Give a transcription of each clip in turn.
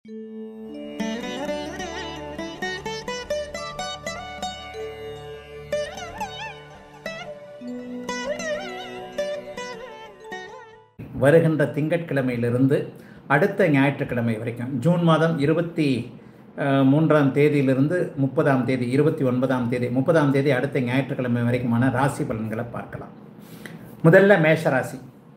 வருகின்ற திங்கட்கிழமையிலிருந்து அடுத்த ஞாயிற்றுக்கிழமை வரைக்கும் ஜூன் மாதம் இருபத்தி அஹ், மூன்றாம் தேதியிலிருந்து முப்பதாம் தேதி இருபத்தி ஒன்பதாம் தேதி முப்பதாம் தேதி அடுத்த ஞாயிற்றுக்கிழமை வரைக்குமான ராசி பலன்களை பார்க்கலாம் முதல்ல மேஷராசி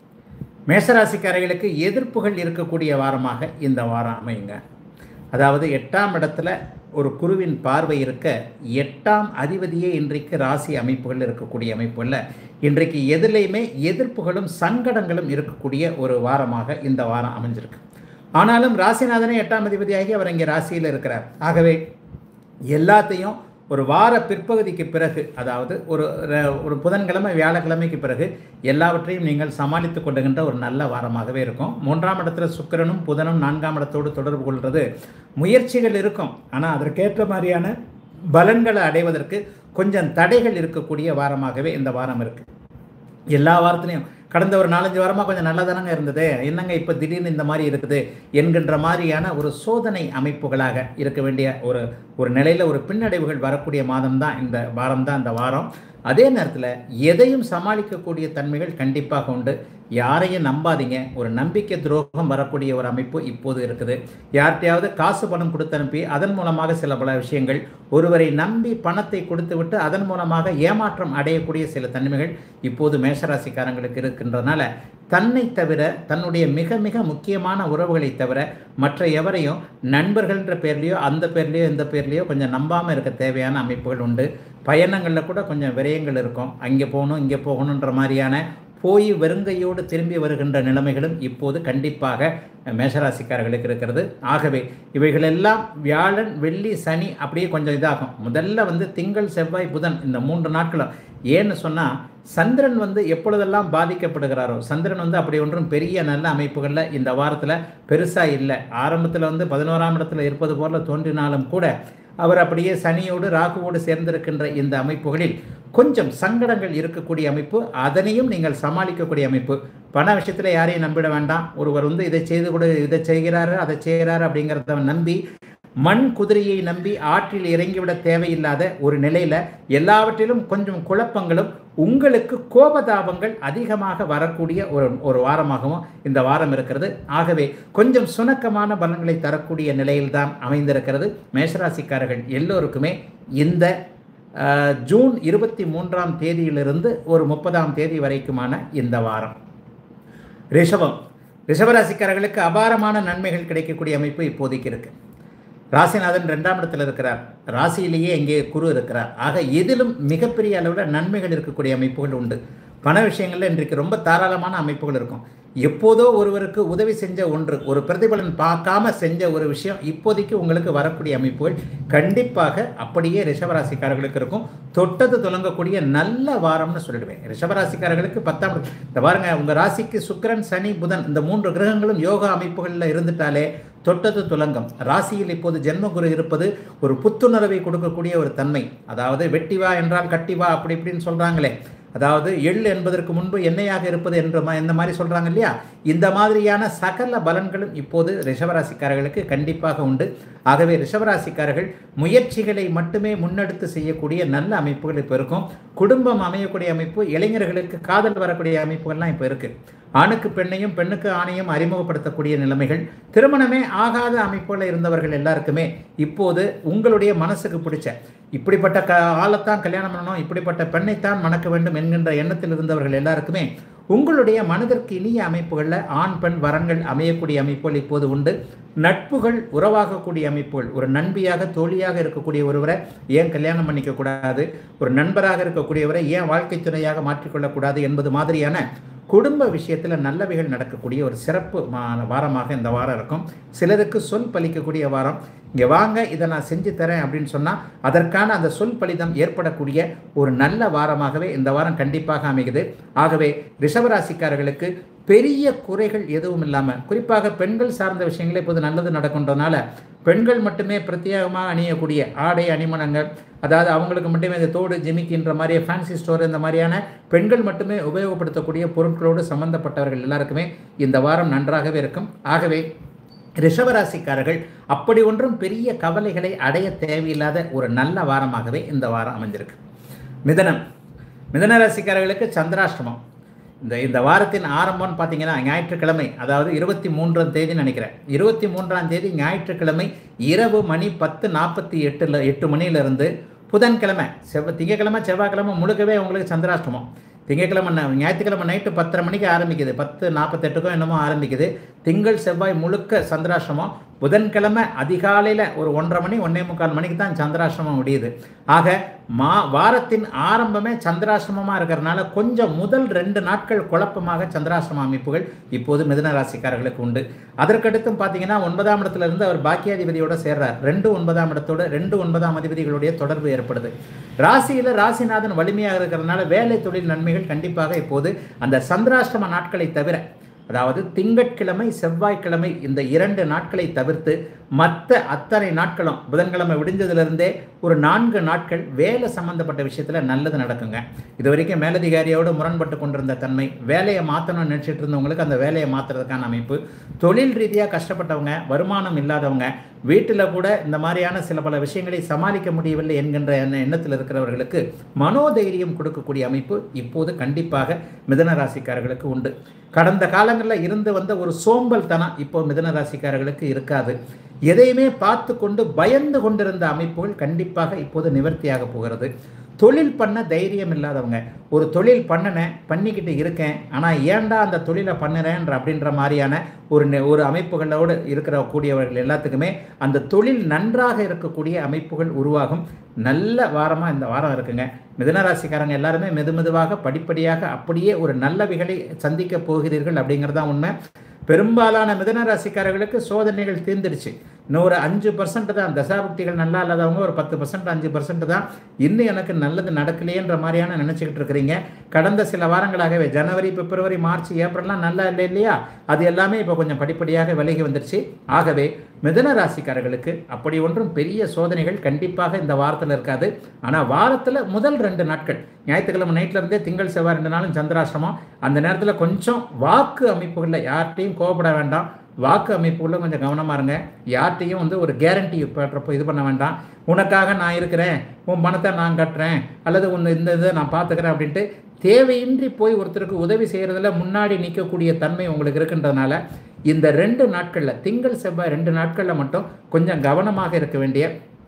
மேஷராசிக்காரர்களுக்கு எதிர்ப்புகள் இருக்கக்கூடிய வாரமாக இந்த வாரம் அமையுங்க அதாவது எட்டாம் இடத்துல ஒரு குருவின் பார்வை இருக்க எட்டாம் அதிபதியே இன்றைக்கு ராசி அமைப்புகள் இருக்கக்கூடிய அமைப்புகளில் இன்றைக்கு எதிலையுமே எதிர்ப்புகளும் சங்கடங்களும் இருக்கக்கூடிய ஒரு வாரமாக இந்த வாரம் அமைஞ்சிருக்கு ஆனாலும் ராசிநாதனே எட்டாம் அதிபதியாகி அவர் இங்கே ராசியில் இருக்கிறார் ஆகவே எல்லாத்தையும் ஒரு வார பிற்பகுதிக்கு பிறகு அதாவது ஒரு ர- ஒரு புதன்கிழமை வியாழக்கிழமைக்கு பிறகு எல்லாவற்றையும் நீங்கள் சமாளித்து கொண்டுகின்ற ஒரு நல்ல வாரமாகவே இருக்கும் மூன்றாம் இடத்துல சுக்கிரனும் புதனும் நான்காம் இடத்தோடு தொடர்பு கொள்வது முயற்சிகள் இருக்கும் ஆனால் அதற்கேற்ற மாதிரியான பலன்களை அடைவதற்கு கொஞ்சம் தடைகள் இருக்கக்கூடிய வாரமாகவே இந்த வாரம் இருக்குது எல்லா வாரத்துலையும் கடந்த ஒரு நாலஞ்சு வாரமாக கொஞ்சம் நல்லா தானங்க இருந்தது என்னங்க இப்போ திடீர்னு இந்த மாதிரி இருக்குது என்கின்ற மாதிரியான ஒரு சோதனை அமைப்புகளாக இருக்க வேண்டிய ஒரு ஒரு நிலையில் ஒரு பின்னடைவுகள் வரக்கூடிய மாதம் தான் இந்த வாரம் தான் இந்த வாரம் அதே நேரத்தில் எதையும் சமாளிக்கக்கூடிய தன்மைகள் கண்டிப்பாக உண்டு யாரையும் நம்பாதீங்க ஒரு நம்பிக்கை துரோகம் வரக்கூடிய ஒரு அமைப்பு இப்போது இருக்குது யார்கிட்டயாவது காசு பணம் கொடுத்து அனுப்பி அதன் மூலமாக சில பல விஷயங்கள் ஒருவரை நம்பி பணத்தை கொடுத்து விட்டு அதன் மூலமாக ஏமாற்றம் அடையக்கூடிய சில தன்மைகள் இப்போது மேஷராசிக்காரங்களுக்கு இருக்கின்றனால தன்னை தவிர தன்னுடைய மிக மிக முக்கியமான உறவுகளை தவிர மற்ற எவரையும் நண்பர்கள்ன்ற பேர்லேயோ அந்த பேர்லேயோ இந்த பேர்லேயோ கொஞ்சம் நம்பாமல் இருக்க தேவையான அமைப்புகள் உண்டு பயணங்களில் கூட கொஞ்சம் விரயங்கள் இருக்கும் அங்கே போகணும் இங்கே போகணுன்ற மாதிரியான போய் வெறுங்கையோடு திரும்பி வருகின்ற நிலைமைகளும் இப்போது கண்டிப்பாக மேஷராசிக்காரர்களுக்கு இருக்கிறது ஆகவே இவைகளெல்லாம் வியாழன் வெள்ளி சனி அப்படியே கொஞ்சம் இதாகும் முதல்ல வந்து திங்கள் செவ்வாய் புதன் இந்த மூன்று நாட்களும் ஏன்னு சொன்னால் சந்திரன் வந்து எப்பொழுதெல்லாம் பாதிக்கப்படுகிறாரோ சந்திரன் வந்து அப்படி ஒன்றும் பெரிய நல்ல அமைப்புகளில் இந்த வாரத்தில் பெருசாக இல்லை ஆரம்பத்தில் வந்து பதினோராம் இடத்துல இருப்பது போல தோன்றினாலும் கூட அவர் அப்படியே சனியோடு ராகுவோடு சேர்ந்திருக்கின்ற இந்த அமைப்புகளில் கொஞ்சம் சங்கடங்கள் இருக்கக்கூடிய அமைப்பு அதனையும் நீங்கள் சமாளிக்கக்கூடிய அமைப்பு பண விஷயத்தில் யாரையும் நம்பிட வேண்டாம் ஒருவர் வந்து இதை செய்து கொடு இதை செய்கிறாரு அதை செய்கிறாரு அப்படிங்கிறத நம்பி மண் குதிரையை நம்பி ஆற்றில் இறங்கிவிட தேவையில்லாத ஒரு நிலையில் எல்லாவற்றிலும் கொஞ்சம் குழப்பங்களும் உங்களுக்கு கோபதாபங்கள் அதிகமாக வரக்கூடிய ஒரு ஒரு வாரமாகவும் இந்த வாரம் இருக்கிறது ஆகவே கொஞ்சம் சுணக்கமான பலன்களை தரக்கூடிய நிலையில்தான் அமைந்திருக்கிறது மேஷராசிக்காரர்கள் எல்லோருக்குமே இந்த அஹ், ஜூன் இருபத்தி மூன்றாம் தேதியிலிருந்து ஒரு முப்பதாம் தேதி வரைக்குமான இந்த வாரம் ரிஷபம் ரிஷபராசிக்காரர்களுக்கு அபாரமான நன்மைகள் கிடைக்கக்கூடிய அமைப்பு இப்போதைக்கு இருக்கு ராசிநாதன் ரெண்டாம் இடத்துல இருக்கிறார் ராசியிலேயே இங்கே குரு இருக்கிறார் ஆக எதிலும் மிகப்பெரிய அளவில் நன்மைகள் இருக்கக்கூடிய அமைப்புகள் உண்டு பண விஷயங்களில் இன்றைக்கு ரொம்ப தாராளமான அமைப்புகள் இருக்கும் எப்போதோ ஒருவருக்கு உதவி செஞ்ச ஒன்று ஒரு பிரதிபலன் பார்க்காம செஞ்ச ஒரு விஷயம் இப்போதைக்கு உங்களுக்கு வரக்கூடிய அமைப்புகள் கண்டிப்பாக அப்படியே ரிஷபராசிக்காரர்களுக்கு இருக்கும் தொட்டது துலங்கக்கூடிய நல்ல வாரம்னு சொல்லிடுவேன் ரிஷபராசிக்காரர்களுக்கு பத்தாம் இடம். இந்த பாருங்க உங்க ராசிக்கு சுக்கிரன் சனி புதன் இந்த மூன்று கிரகங்களும் யோகா அமைப்புகளில் இருந்துட்டாலே தொட்டது துலங்கம் ராசியில் இப்போது ஜென்மகுரு இருப்பது ஒரு புத்துணர்வை கொடுக்கக்கூடிய ஒரு தன்மை அதாவது வெட்டிவா என்றால் கட்டிவா அப்படி இப்படின்னு சொல்றாங்களே அதாவது எள் என்பதற்கு முன்பு எண்ணெயாக இருப்பது என்ற மா- இந்த மாதிரி சொல்றாங்க இல்லையா இந்த மாதிரியான சகல பலன்களும் இப்போது ரிஷபராசிக்காரர்களுக்கு கண்டிப்பாக உண்டு ஆகவே ரிஷபராசிக்காரர்கள் முயற்சிகளை மட்டுமே முன்னெடுத்து செய்யக்கூடிய நல்ல அமைப்புகள் இப்போ இருக்கும் குடும்பம் அமையக்கூடிய அமைப்பு இளைஞர்களுக்கு காதல் வரக்கூடிய அமைப்புகள்லாம் இப்போ இருக்கு ஆணுக்கு பெண்ணையும் பெண்ணுக்கு ஆணையும் அறிமுகப்படுத்தக்கூடிய நிலைமைகள் திருமணமே ஆகாத அமைப்புகளில் இருந்தவர்கள் எல்லாருக்குமே இப்போது உங்களுடைய மனசுக்கு பிடிச்ச இப்படிப்பட்ட க ஆளைத்தான் கல்யாணம் பண்ணணும் இப்படிப்பட்ட பெண்ணைத்தான் மணக்க வேண்டும் என்கின்ற எண்ணத்தில் இருந்தவர்கள் எல்லாருக்குமே உங்களுடைய மனதிற்கு இனிய அமைப்புகளில் ஆண் பெண் வரன்கள் அமையக்கூடிய அமைப்புகள் இப்போது உண்டு நட்புகள் உறவாகக்கூடிய அமைப்புகள் ஒரு நண்பியாக தோழியாக இருக்கக்கூடிய ஒருவரை ஏன் கல்யாணம் பண்ணிக்க கூடாது ஒரு நண்பராக இருக்கக்கூடியவரை ஏன் வாழ்க்கை துணையாக மாற்றிக்கொள்ளக்கூடாது என்பது மாதிரியான குடும்ப விஷயத்தில் நல்லவைகள் நடக்கக்கூடிய ஒரு சிறப்பு மா- வாரமாக இந்த வாரம் இருக்கும் சிலருக்கு சொல் பலிக்கக்கூடிய வாரம் இங்கே வாங்க இதை நான் செஞ்சு தரேன் அப்படின்னு சொன்னால் அதற்கான அந்த சொல் பலிதம் ஏற்படக்கூடிய ஒரு நல்ல வாரமாகவே இந்த வாரம் கண்டிப்பாக அமைகிறது ஆகவே ரிஷபராசிக்காரர்களுக்கு பெரிய குறைகள் எதுவும் இல்லாமல் குறிப்பாக பெண்கள் சார்ந்த விஷயங்களே இப்போது நல்லது நடக்கின்றனால பெண்கள் மட்டுமே பிரத்யேகமாக அணியக்கூடிய ஆடை அணிமணங்கள் அதாவது அவங்களுக்கு மட்டுமே இந்த தோடு ஜிமிக்கின்ற மாதிரி ஃபேன்சி ஸ்டோர் இந்த மாதிரியான பெண்கள் மட்டுமே உபயோகப்படுத்தக்கூடிய பொருட்களோடு சம்பந்தப்பட்டவர்கள் எல்லாருக்குமே இந்த வாரம் நன்றாகவே இருக்கும் ஆகவே ரிஷபராசிக்காரர்கள் அப்படி ஒன்றும் பெரிய கவலைகளை அடைய தேவையில்லாத ஒரு நல்ல வாரமாகவே இந்த வாரம் அமைஞ்சிருக்கு மிதனம் மிதன ராசிக்காரர்களுக்கு சந்திராஷ்டமம் இந்த இந்த வாரத்தின் ஆரம்பம்னு பார்த்தீங்கன்னா ஞாயிற்றுக்கிழமை அதாவது இருபத்தி மூன்றாம் தேதி நினைக்கிறேன் இருபத்தி மூன்றாம் தேதி ஞாயிற்றுக்கிழமை இரவு மணி பத்து நாற்பத்தி எட்டில் எட்டு மணியிலிருந்து புதன்கிழமை செவ்வ திங்கக்கிழமை செவ்வாய்க்கிழமை முழுக்கவே உங்களுக்கு சந்திராஷ்டமம் திங்கக்கிழமை ந- ஞாயிற்றுக்கிழமை நைட்டு பத்தரை மணிக்கு ஆரம்பிக்குது பத்து நாற்பத்தெட்டுக்கும் என்னமோ ஆரம்பிக்குது திங்கள் செவ்வாய் முழுக்க சந்திராஷ்டமம் புதன்கிழமை அதிகாலையில் ஒரு ஒன்றரை மணி ஒன்றே முக்கால் மணிக்கு தான் சந்திராஷ்டமம் முடியுது ஆக மா வாரத்தின் ஆரம்பமே சந்திராசிரமமாக இருக்கிறதுனால கொஞ்சம் முதல் ரெண்டு நாட்கள் குழப்பமாக சந்திராசிரம அமைப்புகள் இப்போது மிதுன ராசிக்காரர்களுக்கு உண்டு அதற்கடுத்தும் பார்த்தீங்கன்னா ஒன்பதாம் இடத்துல இருந்து அவர் பாக்கியாதிபதியோட சேர்றார் ரெண்டு ஒன்பதாம் இடத்தோட ரெண்டு ஒன்பதாம் அதிபதிகளுடைய தொடர்பு ஏற்படுது ராசியில் ராசிநாதன் வலிமையாக இருக்கிறதுனால வேலை தொழில் நன்மைகள் கண்டிப்பாக இப்போது அந்த சந்திராஷ்டம நாட்களை தவிர அதாவது திங்கட்கிழமை செவ்வாய்க்கிழமை இந்த இரண்டு நாட்களை தவிர்த்து மற்ற அத்தனை நாட்களும் புதன்கிழமை விடிஞ்சதுலேருந்தே ஒரு நான்கு நாட்கள் வேலை சம்பந்தப்பட்ட விஷயத்தில் நல்லது நடக்குங்க இது வரைக்கும் மேலதிகாரியோடு முரண்பட்டு கொண்டிருந்த தன்மை வேலையை மாற்றணும்னு நினச்சிட்டு இருந்தவங்களுக்கு அந்த வேலையை மாற்றுறதுக்கான அமைப்பு தொழில் ரீதியாக கஷ்டப்பட்டவங்க வருமானம் இல்லாதவங்க வீட்டில் கூட இந்த மாதிரியான சில பல விஷயங்களை சமாளிக்க முடியவில்லை என்கின்ற எண்ண- எண்ணத்தில் இருக்கிறவர்களுக்கு மனோதைரியம் கொடுக்கக்கூடிய அமைப்பு இப்போது கண்டிப்பாக மிதன ராசிக்காரர்களுக்கு உண்டு கடந்த காலங்களில் இருந்து வந்த ஒரு சோம்பல் தனம் இப்போ மிதன ராசிக்காரர்களுக்கு இருக்காது எதையுமே பார்த்து கொண்டு பயந்து கொண்டிருந்த அமைப்புகள் கண்டிப்பாக இப்போது நிவர்த்தியாக போகிறது தொழில் பண்ண தைரியம் இல்லாதவங்க ஒரு தொழில் பண்ணினேன் பண்ணிக்கிட்டு இருக்கேன் ஆனால் ஏன்டா அந்த தொழிலை பண்ணுறேன்ற அப்படின்ற மாதிரியான ஒரு நெ- ஒரு அமைப்புகளோடு இருக்கிற கூடியவர்கள் எல்லாத்துக்குமே அந்த தொழில் நன்றாக இருக்கக்கூடிய அமைப்புகள் உருவாகும் நல்ல வாரமாக இந்த வாரம் இருக்குங்க மிதனராசிக்காரங்க எல்லாருமே மெது மெதுவாக படிப்படியாக அப்படியே ஒரு நல்லவைகளை சந்திக்க போகிறீர்கள் அப்படிங்கிறது தான் உண்மை பெரும்பாலான மிதன ராசிக்காரர்களுக்கு சோதனைகள் தீர்ந்துடுச்சு இன்னும் ஒரு அஞ்சு பர்சன்ட் தான் தசாபக்திகள் நல்லா இல்லாதவங்க ஒரு பத்து பர்சன்ட் அஞ்சு பர்சன்ட் தான் இன்னும் எனக்கு நல்லது நடக்கலையேன்ற மாதிரியான நினச்சிக்கிட்டு இருக்கிறீங்க கடந்த சில வாரங்களாகவே ஜனவரி பிப்ரவரி மார்ச் ஏப்ரல்லாம் நல்லா இல்லை இல்லையா அது எல்லாமே இப்போ கொஞ்சம் படிப்படியாக விலகி வந்துருச்சு ஆகவே மிதன ராசிக்காரர்களுக்கு அப்படி ஒன்றும் பெரிய சோதனைகள் கண்டிப்பாக இந்த வாரத்தில் இருக்காது ஆனால் வாரத்தில் முதல் ரெண்டு நாட்கள் ஞாயிற்றுக்கிழமை நைட்ல இருந்தே திங்கள் செவ்வாய் ரெண்டு நாளும் சந்திராசிரமம் அந்த நேரத்தில் கொஞ்சம் வாக்கு அமைப்புகளில் யார்கிட்டையும் கோவப்பட வேண்டாம் வாக்கு அமைப்புகளில் கொஞ்சம் கவனமாக இருங்க யார்கிட்டையும் வந்து ஒரு கேரண்டி பெற்றப்போ இது பண்ண வேண்டாம் உனக்காக நான் இருக்கிறேன் உன் பணத்தை நான் கட்டுறேன் அல்லது உன் இந்த இதை நான் பார்த்துக்கிறேன் அப்படின்ட்டு தேவையின்றி போய் ஒருத்தருக்கு உதவி செய்கிறதுல முன்னாடி நிற்கக்கூடிய தன்மை உங்களுக்கு இருக்குன்றதுனால இந்த ரெண்டு நாட்களில் திங்கள் செவ்வாய் ரெண்டு நாட்களில் மட்டும் கொஞ்சம் கவனமாக இருக்க வேண்டிய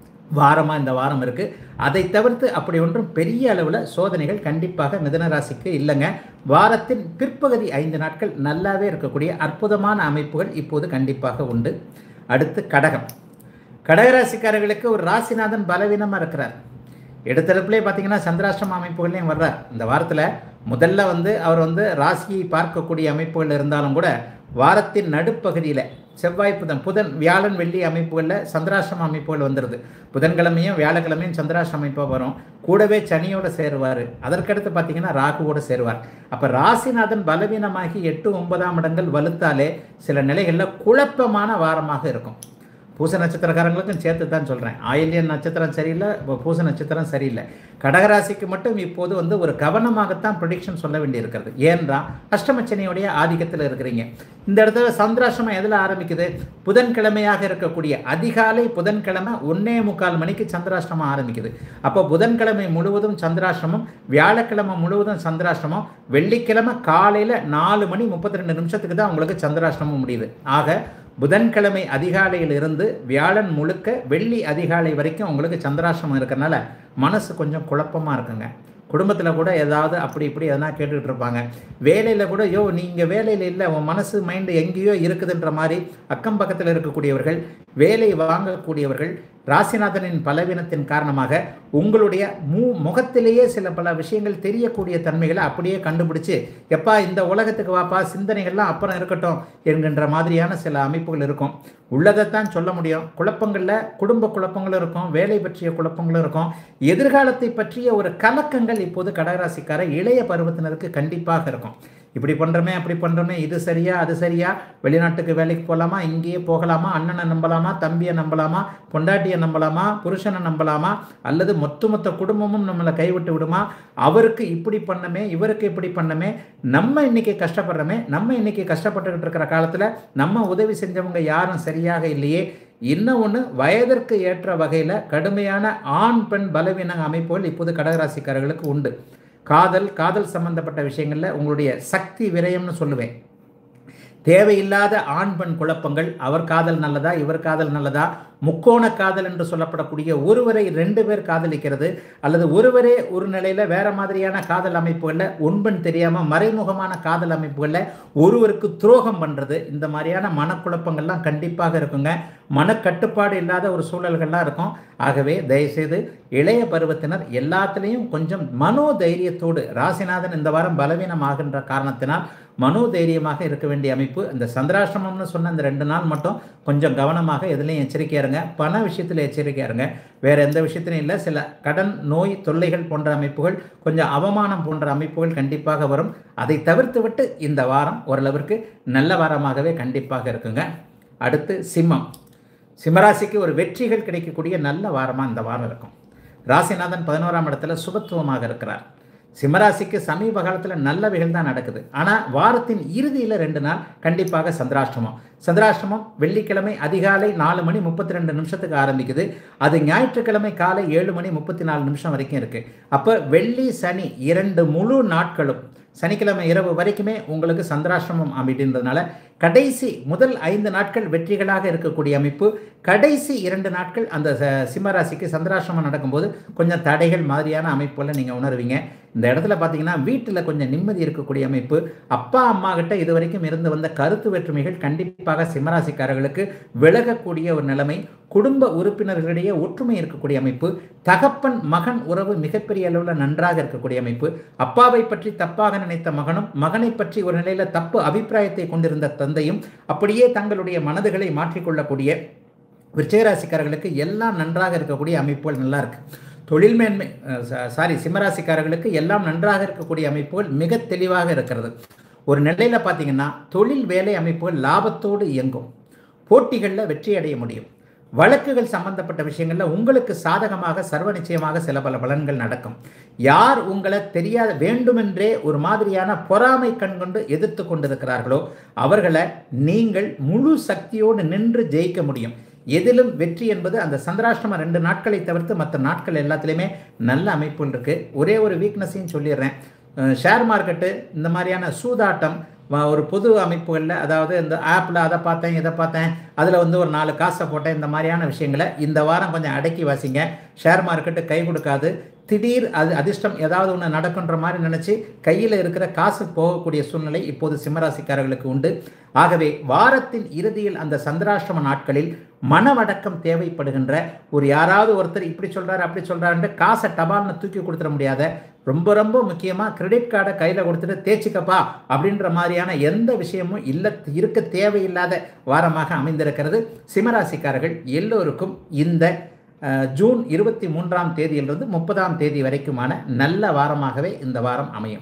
வாரமாக இந்த வாரம் இருக்குது அதை தவிர்த்து அப்படி ஒன்றும் பெரிய அளவில் சோதனைகள் கண்டிப்பாக மிதன ராசிக்கு இல்லைங்க வாரத்தின் பிற்பகுதி ஐந்து நாட்கள் நல்லாவே இருக்கக்கூடிய அற்புதமான அமைப்புகள் இப்போது கண்டிப்பாக உண்டு அடுத்து கடகம் கடகராசிக்காரர்களுக்கு ஒரு ராசிநாதன் பலவீனமாக இருக்கிறார் எடுத்தடுப்புலேயே பார்த்தீங்கன்னா சந்திராஷ்டிரம அமைப்புகள்லையும் வர்றார் இந்த வாரத்தில் முதல்ல வந்து அவர் வந்து ராசியை பார்க்கக்கூடிய அமைப்புகள் இருந்தாலும் கூட வாரத்தின் நடுப்பகுதியில் செவ்வாய் புதன் புதன் வியாழன் வெள்ளி அமைப்புகளில் சந்திராஷ்டிரம அமைப்புகள் வந்துடுது புதன்கிழமையும் வியாழக்கிழமையும் சந்திராஷ்டிரம அமைப்பாக வரும் கூடவே சனியோட சேருவார் அதற்கடுத்து பார்த்தீங்கன்னா ராகுவோட சேருவார் அப்போ ராசிநாதன் பலவீனமாகி எட்டு ஒன்பதாம் இடங்கள் வலுத்தாலே சில நிலைகளில் குழப்பமான வாரமாக இருக்கும் பூச நட்சத்திரக்காரங்களுக்கும் சேர்த்து தான் சொல்கிறேன் ஆயில்யன் நட்சத்திரம் சரியில்லை இப்போ பூச நட்சத்திரம் சரியில்லை கடகராசிக்கு மட்டும் இப்போது வந்து ஒரு கவனமாகத்தான் ப்ரொடிக்ஷன் சொல்ல வேண்டியிருக்கிறது ஏன்றா அஷ்டமச்சனியுடைய ஆதிக்கத்தில் இருக்கிறீங்க இந்த இடத்துல சந்திராஷ்டமம் எதில் ஆரம்பிக்குது புதன்கிழமையாக இருக்கக்கூடிய அதிகாலை புதன்கிழமை ஒன்னே முக்கால் மணிக்கு சந்திராஷ்டமம் ஆரம்பிக்குது அப்போ புதன்கிழமை முழுவதும் சந்திராஷ்டமம் வியாழக்கிழமை முழுவதும் சந்திராஷ்டமம் வெள்ளிக்கிழமை காலையில் நாலு மணி முப்பத்தி ரெண்டு நிமிஷத்துக்கு தான் உங்களுக்கு சந்திராஷ்டமம் முடியுது ஆக புதன்கிழமை அதிகாலையில் இருந்து வியாழன் முழுக்க வெள்ளி அதிகாலை வரைக்கும் உங்களுக்கு சந்திராசிரமம் இருக்கிறனால மனசு கொஞ்சம் குழப்பமாக இருக்குங்க குடும்பத்தில் கூட ஏதாவது அப்படி இப்படி எதனா கேட்டுக்கிட்டு இருப்பாங்க வேலையில் கூட யோ நீங்கள் வேலையில் இல்லை உன் மனசு மைண்டு எங்கேயோ இருக்குதுன்ற மாதிரி அக்கம் பக்கத்தில் இருக்கக்கூடியவர்கள் வேலை வாங்கக்கூடியவர்கள் ராசிநாதனின் பலவீனத்தின் காரணமாக உங்களுடைய மூ முகத்திலேயே சில பல விஷயங்கள் தெரியக்கூடிய தன்மைகளை அப்படியே கண்டுபிடிச்சு எப்பா இந்த உலகத்துக்கு வாப்பா சிந்தனைகள்லாம் அப்புறம் இருக்கட்டும் என்கின்ற மாதிரியான சில அமைப்புகள் இருக்கும் உள்ளதைத்தான் சொல்ல முடியும் குழப்பங்களில் குடும்ப குழப்பங்களும் இருக்கும் வேலை பற்றிய குழப்பங்களும் இருக்கும் எதிர்காலத்தை பற்றிய ஒரு கலக்கங்கள் இப்போது கடகராசிக்கார இளைய பருவத்தினருக்கு கண்டிப்பாக இருக்கும் இப்படி பண்ணுறோமே அப்படி பண்ணுறோமே இது சரியா அது சரியா வெளிநாட்டுக்கு வேலைக்கு போகலாமா இங்கேயே போகலாமா அண்ணனை நம்பலாமா தம்பியை நம்பலாமா பொண்டாட்டியை நம்பலாமா புருஷனை நம்பலாமா அல்லது மொத்த மொத்த குடும்பமும் நம்மளை கைவிட்டு விடுமா அவருக்கு இப்படி பண்ணமே இவருக்கு இப்படி பண்ணமே நம்ம இன்னைக்கு கஷ்டப்படுறோமே நம்ம இன்னைக்கு கஷ்டப்பட்டுக்கிட்டு இருக்கிற காலத்தில் நம்ம உதவி செஞ்சவங்க யாரும் சரியாக இல்லையே இன்னும் ஒன்று வயதிற்கு ஏற்ற வகையில் கடுமையான ஆண் பெண் பலவீன அமைப்புகள் இப்போது கடகராசிக்காரர்களுக்கு உண்டு காதல் காதல் சம்பந்தப்பட்ட விஷயங்களில் உங்களுடைய சக்தி விரயம்னு சொல்லுவேன் தேவையில்லாத ஆண் பெண் குழப்பங்கள் அவர் காதல் நல்லதா இவர் காதல் நல்லதா முக்கோண காதல் என்று சொல்லப்படக்கூடிய ஒருவரை ரெண்டு பேர் காதலிக்கிறது அல்லது ஒருவரே ஒரு நிலையில் வேற மாதிரியான காதல் அமைப்புகளில் உண்பன் தெரியாமல் மறைமுகமான காதல் அமைப்புகளில் ஒருவருக்கு துரோகம் பண்ணுறது இந்த மாதிரியான மனக்குழப்பங்கள்லாம் கண்டிப்பாக இருக்குங்க மனக்கட்டுப்பாடு இல்லாத ஒரு சூழல்கள்லாம் இருக்கும் ஆகவே தயவுசெய்து இளைய பருவத்தினர் எல்லாத்துலேயும் கொஞ்சம் மனோ தைரியத்தோடு ராசிநாதன் இந்த வாரம் பலவீனமாகின்ற காரணத்தினால் மனோ தைரியமாக இருக்க வேண்டிய அமைப்பு இந்த சந்திராசிரமம்னு சொன்ன இந்த ரெண்டு நாள் மட்டும் கொஞ்சம் கவனமாக எதுலேயும் எச்சரிக்கையா இருங்க பண விஷயத்தில் எச்சரிக்கையா இருங்க வேற எந்த விஷயத்திலும் இல்லை சில கடன் நோய் தொல்லைகள் போன்ற அமைப்புகள் கொஞ்சம் அவமானம் போன்ற அமைப்புகள் கண்டிப்பாக வரும் அதை தவிர்த்து விட்டு இந்த வாரம் ஓரளவிற்கு நல்ல வாரமாகவே கண்டிப்பாக இருக்குங்க அடுத்து சிம்மம் சிம்மராசிக்கு ஒரு வெற்றிகள் கிடைக்கக்கூடிய நல்ல வாரமாக இந்த வாரம் இருக்கும் ராசிநாதன் பதினோராம் இடத்துல சுபத்துவமாக இருக்கிறார் சிம்மராசிக்கு சமீப காலத்தில் நல்லவைகள் தான் நடக்குது ஆனால் வாரத்தின் இறுதியில் ரெண்டு நாள் கண்டிப்பாக சந்திராஷ்டமம் சந்திராஷ்டமம் வெள்ளிக்கிழமை அதிகாலை நாலு மணி முப்பத்தி ரெண்டு நிமிஷத்துக்கு ஆரம்பிக்குது அது ஞாயிற்றுக்கிழமை காலை ஏழு மணி முப்பத்தி நாலு நிமிஷம் வரைக்கும் இருக்குது அப்போ வெள்ளி சனி இரண்டு முழு நாட்களும் சனிக்கிழமை இரவு வரைக்குமே உங்களுக்கு சந்திராசிரமம் அப்படின்றதுனால கடைசி முதல் ஐந்து நாட்கள் வெற்றிகளாக இருக்கக்கூடிய அமைப்பு கடைசி இரண்டு நாட்கள் அந்த ச- சிம்மராசிக்கு சந்திராசிரமம் நடக்கும்போது கொஞ்சம் தடைகள் மாதிரியான அமைப்புகளை நீங்கள் உணர்வீங்க இந்த இடத்துல பார்த்தீங்கன்னா வீட்டில் கொஞ்சம் நிம்மதி இருக்கக்கூடிய அமைப்பு அப்பா அம்மா கிட்ட இது வரைக்கும் இருந்து வந்த கருத்து வேற்றுமைகள் கண்டிப்பாக சிம்மராசிக்காரர்களுக்கு விலகக்கூடிய ஒரு நிலைமை குடும்ப உறுப்பினர்களிடையே ஒற்றுமை இருக்கக்கூடிய அமைப்பு தகப்பன் மகன் உறவு மிகப்பெரிய அளவில் நன்றாக இருக்கக்கூடிய அமைப்பு அப்பாவை பற்றி தப்பாக நினைத்த மகனும் மகனை பற்றி ஒரு நிலையில் தப்பு அபிப்பிராயத்தை கொண்டிருந்த தந்தையும் அப்படியே தங்களுடைய மனதுகளை மாற்றிக்கொள்ளக்கூடிய விருச்சிகராசிக்காரர்களுக்கு எல்லாம் நன்றாக இருக்கக்கூடிய அமைப்புகள் நல்லா இருக்கு தொழில் மேன்மை சாரி சிம்மராசிக்காரர்களுக்கு எல்லாம் நன்றாக இருக்கக்கூடிய அமைப்புகள் மிக தெளிவாக இருக்கிறது ஒரு நிலையில் பார்த்தீங்கன்னா தொழில் வேலை அமைப்புகள் லாபத்தோடு இயங்கும் போட்டிகளில் வெற்றி அடைய முடியும் வழக்குகள் சம்பந்தப்பட்ட விஷயங்களில் உங்களுக்கு சாதகமாக சர்வ நிச்சயமாக சில பல பலன்கள் நடக்கும் யார் உங்களை தெரியாத வேண்டுமென்றே ஒரு மாதிரியான பொறாமை கண் கொண்டு எதிர்த்து கொண்டிருக்கிறார்களோ அவர்களை நீங்கள் முழு சக்தியோடு நின்று ஜெயிக்க முடியும் எதிலும் வெற்றி என்பது அந்த சந்திராஷ்டம ரெண்டு நாட்களை தவிர்த்து மற்ற நாட்கள் எல்லாத்துலேயுமே நல்ல அமைப்புகள் இருக்குது ஒரே ஒரு வீக்னஸையும் சொல்லிடுறேன் ஷேர் மார்க்கெட்டு இந்த மாதிரியான சூதாட்டம் வ- ஒரு பொது அமைப்புகளில் அதாவது இந்த ஆப்பில் அதை பார்த்தேன் இதை பார்த்தேன் அதில் வந்து ஒரு நாலு காசை போட்டேன் இந்த மாதிரியான விஷயங்களை இந்த வாரம் கொஞ்சம் அடக்கி வாசிங்க ஷேர் மார்க்கெட்டு கை கொடுக்காது திடீர் அது அதிர்ஷ்டம் ஏதாவது ஒன்று நடக்குன்ற மாதிரி நினச்சி கையில் இருக்கிற காசு போகக்கூடிய சூழ்நிலை இப்போது சிம்மராசிக்காரர்களுக்கு உண்டு ஆகவே வாரத்தின் இறுதியில் அந்த சந்திராஷ்டம நாட்களில் மனவடக்கம் தேவைப்படுகின்ற ஒரு யாராவது ஒருத்தர் இப்படி சொல்றாரு அப்படி சொல்றாருன்ட்டு காசை டபால்னு தூக்கி கொடுத்துட முடியாத ரொம்ப ரொம்ப முக்கியமாக கிரெடிட் கார்டை கையில் கொடுத்துட்டு தேய்ச்சிக்கப்பா அப்படின்ற மாதிரியான எந்த விஷயமும் இல்ல இருக்க தேவையில்லாத வாரமாக அமைந்திருக்கிறது சிம்மராசிக்காரர்கள் எல்லோருக்கும் இந்த அஹ், ஜூன் இருபத்தி மூன்றாம் தேதியிலிருந்து முப்பதாம் தேதி வரைக்குமான நல்ல வாரமாகவே இந்த வாரம் அமையும்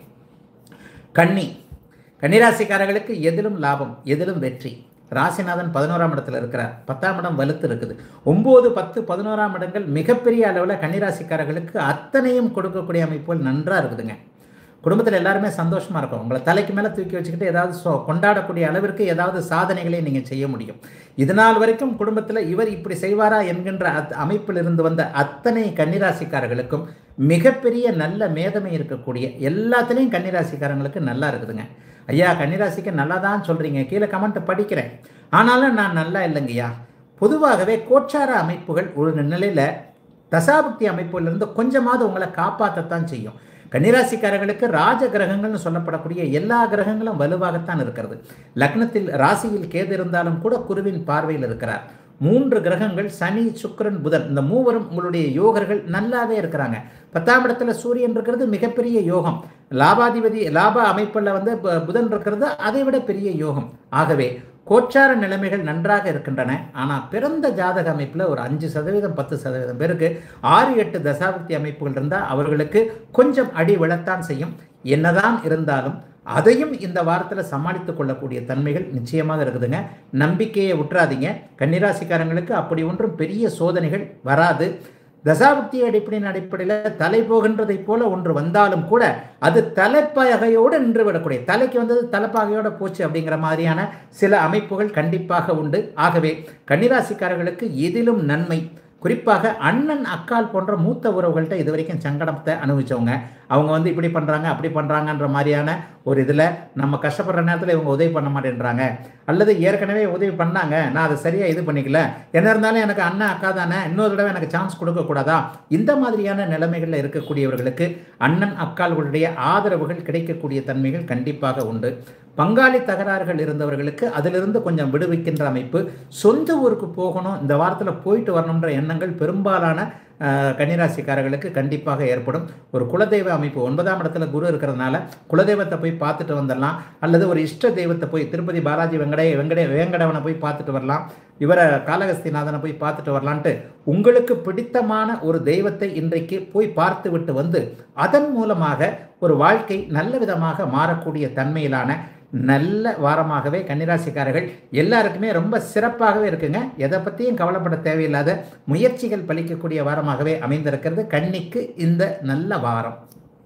கன்னி கன்னிராசிக்காரர்களுக்கு எதிலும் லாபம் எதிலும் வெற்றி ராசிநாதன் பதினோராம் இடத்துல இருக்கிறார் பத்தாம் இடம் வலுத்து இருக்குது ஒம்பது பத்து பதினோராம் இடங்கள் மிகப்பெரிய அளவில் கன்னிராசிக்காரர்களுக்கு அத்தனையும் கொடுக்கக்கூடிய அமைப்புகள் நன்றாக இருக்குதுங்க குடும்பத்தில் எல்லாருமே சந்தோஷமாக இருக்கும் உங்களை தலைக்கு மேலே தூக்கி வச்சுக்கிட்டு ஏதாவது சொ- கொண்டாடக்கூடிய அளவிற்கு ஏதாவது சாதனைகளை நீங்கள் செய்ய முடியும் இது நாள் வரைக்கும் குடும்பத்தில் இவர் இப்படி செய்வாரா என்கின்ற அத் அமைப்பில் இருந்து வந்த அத்தனை கன்னிராசிக்காரர்களுக்கும் மிகப்பெரிய நல்ல மேதமை இருக்கக்கூடிய எல்லாத்துலேயும் கன்னிராசிக்காரங்களுக்கு நல்லா இருக்குதுங்க ஐயா கன்னிராசிக்கு நல்லா தான் சொல்கிறீங்க கீழே கமெண்ட் படிக்கிறேன் ஆனாலும் நான் நல்லா இல்லைங்கய்யா பொதுவாகவே கோச்சார அமைப்புகள் ஒரு நிலையில் தசாபக்தி அமைப்புகளிலிருந்து கொஞ்சமாவது உங்களை காப்பாற்றத்தான் செய்யும் கன்னிராசிக்காரர்களுக்கு ராஜ கிரகங்கள்னு சொல்லப்படக்கூடிய எல்லா கிரகங்களும் வலுவாகத்தான் இருக்கிறது லக்னத்தில் ராசியில் கேது இருந்தாலும் கூட குருவின் பார்வையில் இருக்கிறார் மூன்று கிரகங்கள் சனி சுக்கிரன் புதன் இந்த மூவரும் உங்களுடைய யோகர்கள் நல்லாவே இருக்கிறாங்க பத்தாம் இடத்துல சூரியன் இருக்கிறது மிகப்பெரிய யோகம் லாபாதிபதி லாப அமைப்பில் வந்து பு- புதன் இருக்கிறது அதை விட பெரிய யோகம் ஆகவே கோச்சார நிலைமைகள் நன்றாக இருக்கின்றன ஆனால் பிறந்த ஜாதக அமைப்பில் ஒரு அஞ்சு சதவீதம் பத்து சதவீதம் பேருக்கு ஆறு எட்டு தசாபக்தி அமைப்புகள் இருந்தால் அவர்களுக்கு கொஞ்சம் அடி விழத்தான் செய்யும் என்னதான் இருந்தாலும் அதையும் இந்த வாரத்தில் சமாளித்து கொள்ளக்கூடிய தன்மைகள் நிச்சயமாக இருக்குதுங்க நம்பிக்கையை விட்டுறாதீங்க கன்னிராசிக்காரங்களுக்கு அப்படி ஒன்றும் பெரிய சோதனைகள் வராது தசாபக்தி அடிப்படையின் அடிப்படையில் தலை போகின்றதைப் போல ஒன்று வந்தாலும் கூட அது தலைப்பகையோடு நின்று விடக்கூடிய தலைக்கு வந்தது தலைப்பாகையோட போச்சு அப்படிங்கிற மாதிரியான சில அமைப்புகள் கண்டிப்பாக உண்டு ஆகவே கன்னிராசிக்காரர்களுக்கு எதிலும் நன்மை குறிப்பாக அண்ணன் அக்கால் போன்ற மூத்த உறவுகள்கிட்ட இது வரைக்கும் சங்கடத்தை அனுபவிச்சவங்க அவங்க வந்து இப்படி பண்ணுறாங்க அப்படி பண்ணுறாங்கன்ற மாதிரியான ஒரு இதில் நம்ம கஷ்டப்படுற நேரத்தில் இவங்க உதவி பண்ண மாட்டேன்றாங்க அல்லது ஏற்கனவே உதவி பண்ணாங்க நான் அதை சரியாக இது பண்ணிக்கல என்ன இருந்தாலும் எனக்கு அண்ணன் அக்கா தானே இன்னொரு தடவை எனக்கு சான்ஸ் கொடுக்கக்கூடாதா இந்த மாதிரியான நிலைமைகளில் இருக்கக்கூடியவர்களுக்கு அண்ணன் அக்கால்களுடைய ஆதரவுகள் கிடைக்கக்கூடிய தன்மைகள் கண்டிப்பாக உண்டு பங்காளி தகராறுகள் இருந்தவர்களுக்கு அதிலிருந்து கொஞ்சம் விடுவிக்கின்ற அமைப்பு சொந்த ஊருக்கு போகணும் இந்த வாரத்தில் போயிட்டு வரணுன்ற எண்ணங்கள் பெரும்பாலான அஹ், கன்னிராசிக்காரர்களுக்கு கண்டிப்பாக ஏற்படும் ஒரு குலதெய்வ அமைப்பு ஒன்பதாம் இடத்துல குரு இருக்கிறதுனால குலதெய்வத்தை போய் பார்த்துட்டு வந்துடலாம் அல்லது ஒரு இஷ்ட தெய்வத்தை போய் திருப்பதி பாலாஜி வெங்கடே வெங்கடே வேங்கடவனை போய் பார்த்துட்டு வரலாம் இவரை காளகஸ்திநாதனை போய் பார்த்துட்டு வரலான்ட்டு உங்களுக்கு பிடித்தமான ஒரு தெய்வத்தை இன்றைக்கு போய் பார்த்து விட்டு வந்து அதன் மூலமாக ஒரு வாழ்க்கை நல்ல விதமாக மாறக்கூடிய தன்மையிலான நல்ல வாரமாகவே கன்னிராசிக்காரர்கள் எல்லாருக்குமே ரொம்ப சிறப்பாகவே இருக்குங்க எதை பற்றியும் கவலைப்பட தேவையில்லாத முயற்சிகள் பலிக்கக்கூடிய வாரமாகவே அமைந்திருக்கிறது கன்னிக்கு இந்த நல்ல வாரம்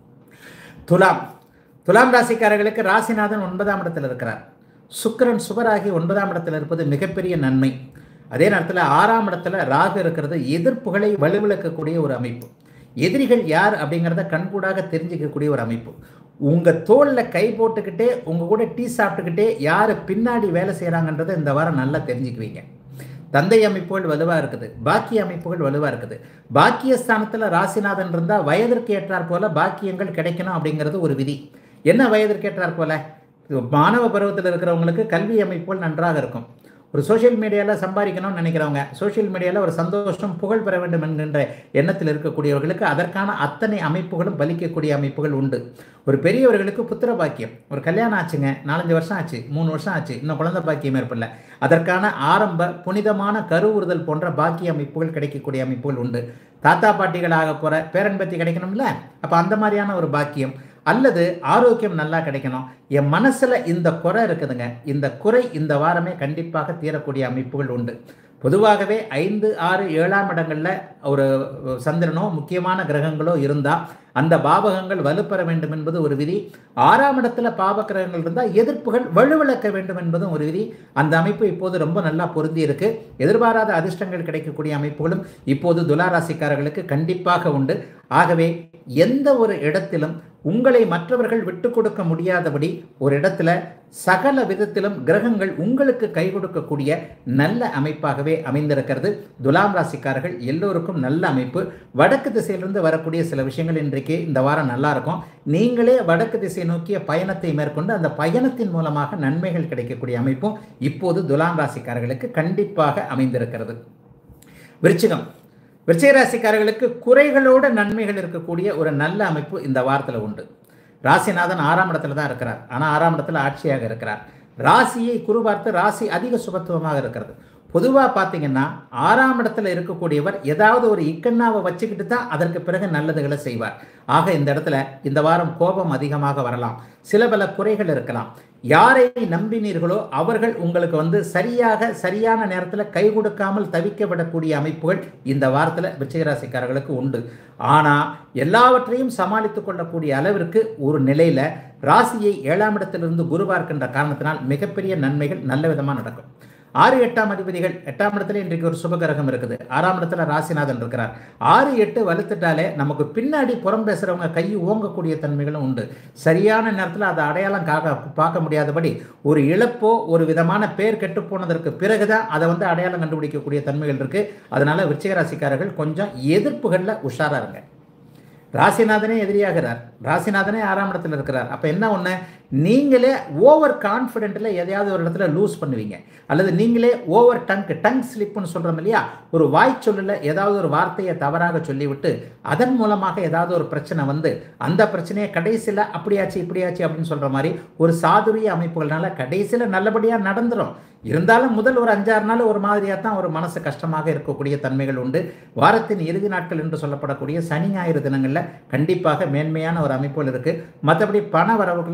துலாம் துலாம் ராசிக்காரர்களுக்கு ராசிநாதன் ஒன்பதாம் இடத்தில் இருக்கிறார் சுக்கிரன் சுபராகி ஒன்பதாம் இடத்தில் இருப்பது மிகப்பெரிய நன்மை அதே நேரத்தில் ஆறாம் இடத்துல ராகு இருக்கிறது எதிர்ப்புகளை வலுவிழக்கக்கூடிய ஒரு அமைப்பு எதிரிகள் யார் அப்படிங்கிறத கண்கூடாக தெரிஞ்சுக்கக்கூடிய ஒரு அமைப்பு உங்கள் தோளில் கை போட்டுக்கிட்டே உங்கள் கூட டீ சாப்பிட்டுக்கிட்டே யார் பின்னாடி வேலை செய்கிறாங்கன்றதை இந்த வாரம் நல்லா தெரிஞ்சுக்குவீங்க தந்தை அமைப்புகள் வலுவாக இருக்குது பாக்கிய அமைப்புகள் வலுவாக இருக்குது பாக்கியஸ்தானத்தில் ராசிநாதன் இருந்தால் வயதிற்கு ஏற்றாற் போல பாக்கியங்கள் கிடைக்கணும் அப்படிங்கிறது ஒரு விதி என்ன வயதிற்கு ஏற்றாற் போல இது மாணவ பருவத்தில் இருக்கிறவங்களுக்கு கல்வி அமைப்புகள் நன்றாக இருக்கும் ஒரு சோஷியல் மீடியாவில் சம்பாதிக்கணும்னு நினைக்கிறவங்க சோஷியல் மீடியாவில் ஒரு சந்தோஷம் புகழ் பெற வேண்டும் என்கின்ற எண்ணத்தில் இருக்கக்கூடியவர்களுக்கு அதற்கான அத்தனை அமைப்புகளும் பலிக்கக்கூடிய அமைப்புகள் உண்டு ஒரு பெரியவர்களுக்கு புத்திர பாக்கியம் ஒரு கல்யாணம் ஆச்சுங்க நாலஞ்சு வருஷம் ஆச்சு மூணு வருஷம் ஆச்சு இன்னும் குழந்தை பாக்கியம் ஏற்படல அதற்கான ஆரம்ப புனிதமான கருவுறுதல் போன்ற பாக்கிய அமைப்புகள் கிடைக்கக்கூடிய அமைப்புகள் உண்டு தாத்தா பாட்டிகளாக போகிற பேரன்பத்தி கிடைக்கணும்ல அப்போ அந்த மாதிரியான ஒரு பாக்கியம் அல்லது ஆரோக்கியம் நல்லா கிடைக்கணும் என் மனசில் இந்த குறை இருக்குதுங்க இந்த குறை இந்த வாரமே கண்டிப்பாக தீரக்கூடிய அமைப்புகள் உண்டு பொதுவாகவே ஐந்து ஆறு ஏழாம் இடங்களில் ஒரு சந்திரனோ முக்கியமான கிரகங்களோ இருந்தால் அந்த பாவகங்கள் வலுப்பெற வேண்டும் என்பது ஒரு விதி ஆறாம் இடத்துல பாவ கிரகங்கள் இருந்தால் எதிர்ப்புகள் வலுவிழக்க வேண்டும் என்பதும் ஒரு விதி அந்த அமைப்பு இப்போது ரொம்ப நல்லா பொருந்தி இருக்கு எதிர்பாராத அதிர்ஷ்டங்கள் கிடைக்கக்கூடிய அமைப்புகளும் இப்போது துளாராசிக்காரர்களுக்கு கண்டிப்பாக உண்டு ஆகவே எந்த ஒரு இடத்திலும் உங்களை மற்றவர்கள் விட்டு கொடுக்க முடியாதபடி ஒரு இடத்துல சகல விதத்திலும் கிரகங்கள் உங்களுக்கு கை கொடுக்கக்கூடிய நல்ல அமைப்பாகவே அமைந்திருக்கிறது துலாம் ராசிக்காரர்கள் எல்லோருக்கும் நல்ல அமைப்பு வடக்கு திசையிலிருந்து வரக்கூடிய சில விஷயங்கள் இன்றைக்கு இந்த வாரம் நல்லா இருக்கும் நீங்களே வடக்கு திசை நோக்கிய பயணத்தை மேற்கொண்டு அந்த பயணத்தின் மூலமாக நன்மைகள் கிடைக்கக்கூடிய அமைப்பும் இப்போது துலாம் ராசிக்காரர்களுக்கு கண்டிப்பாக அமைந்திருக்கிறது விருச்சிகம் விருச்சிக ராசிக்காரர்களுக்கு குறைகளோட நன்மைகள் இருக்கக்கூடிய ஒரு நல்ல அமைப்பு இந்த வாரத்தில் உண்டு ராசிநாதன் ஆறாம் இடத்துல தான் இருக்கிறார் ஆனால் ஆறாம் இடத்துல ஆட்சியாக இருக்கிறார் ராசியை குரு பார்த்து ராசி அதிக சுபத்துவமாக இருக்கிறது பொதுவாக பார்த்தீங்கன்னா ஆறாம் இடத்துல இருக்கக்கூடியவர் ஏதாவது ஒரு இக்கண்ணாவை வச்சுக்கிட்டு தான் அதற்கு பிறகு நல்லதுகளை செய்வார் ஆக இந்த இடத்துல இந்த வாரம் கோபம் அதிகமாக வரலாம் சில பல குறைகள் இருக்கலாம் யாரை நம்பினீர்களோ அவர்கள் உங்களுக்கு வந்து சரியாக சரியான நேரத்தில் கை கொடுக்காமல் தவிக்க விடக்கூடிய அமைப்புகள் இந்த வாரத்தில் விருச்சிகராசிக்காரர்களுக்கு உண்டு ஆனால் எல்லாவற்றையும் சமாளித்து கொள்ளக்கூடிய அளவிற்கு ஒரு நிலையில் ராசியை ஏழாம் இடத்திலிருந்து குரு பார்க்கின்ற காரணத்தினால் மிகப்பெரிய நன்மைகள் நல்ல விதமாக நடக்கும் ஆறு எட்டாம் அதிபதிகள் எட்டாம் இடத்துல இன்றைக்கு ஒரு சுபகிரகம் இருக்குது ஆறாம் இடத்துல ராசிநாதன் இருக்கிறார் ஆறு எட்டு வலுத்துட்டாலே நமக்கு பின்னாடி புறம் பேசுகிறவங்க கை ஓங்கக்கூடிய தன்மைகளும் உண்டு சரியான நேரத்தில் அதை அடையாளம் காக்க பார்க்க முடியாதபடி ஒரு இழப்போ ஒரு விதமான பேர் கெட்டு போனதற்கு பிறகுதான் அதை வந்து அடையாளம் கண்டுபிடிக்கக்கூடிய தன்மைகள் இருக்கு அதனால விருச்சிக ராசிக்காரர்கள் கொஞ்சம் எதிர்ப்புகளில் உஷாரா இருங்க ராசிநாதனே எதிரியாகிறார் ராசிநாதனே ஆறாம் இடத்துல இருக்கிறார் அப்போ என்ன ஒன்று நீங்களே ஓவர் கான்ஃபிடென்ட்டில் எதையாவது ஒரு இடத்துல லூஸ் பண்ணுவீங்க அல்லது நீங்களே ஓவர் டங்க் டங் ஸ்லிப்னு சொல்கிறோம் இல்லையா ஒரு வாய் சொல்லல ஏதாவது ஒரு வார்த்தையை தவறாக சொல்லிவிட்டு அதன் மூலமாக ஏதாவது ஒரு பிரச்சனை வந்து அந்த பிரச்சனையை கடைசியில் அப்படியாச்சு இப்படியாச்சு அப்படின்னு சொல்கிற மாதிரி ஒரு சாதுரிய அமைப்புகள்னால கடைசியில் நல்லபடியாக நடந்துடும் இருந்தாலும் முதல் ஒரு அஞ்சாறு நாள் ஒரு மாதிரியாக தான் ஒரு மனசு கஷ்டமாக இருக்கக்கூடிய தன்மைகள் உண்டு வாரத்தின் இறுதி நாட்கள் என்று சொல்லப்படக்கூடிய சனி ஞாயிறு தினங்களில் கண்டிப்பாக மேன்மையான ஒரு அமைப்புகள் இருக்குது மற்றபடி பண வரவுக்கெல்லாம் பஞ்சம்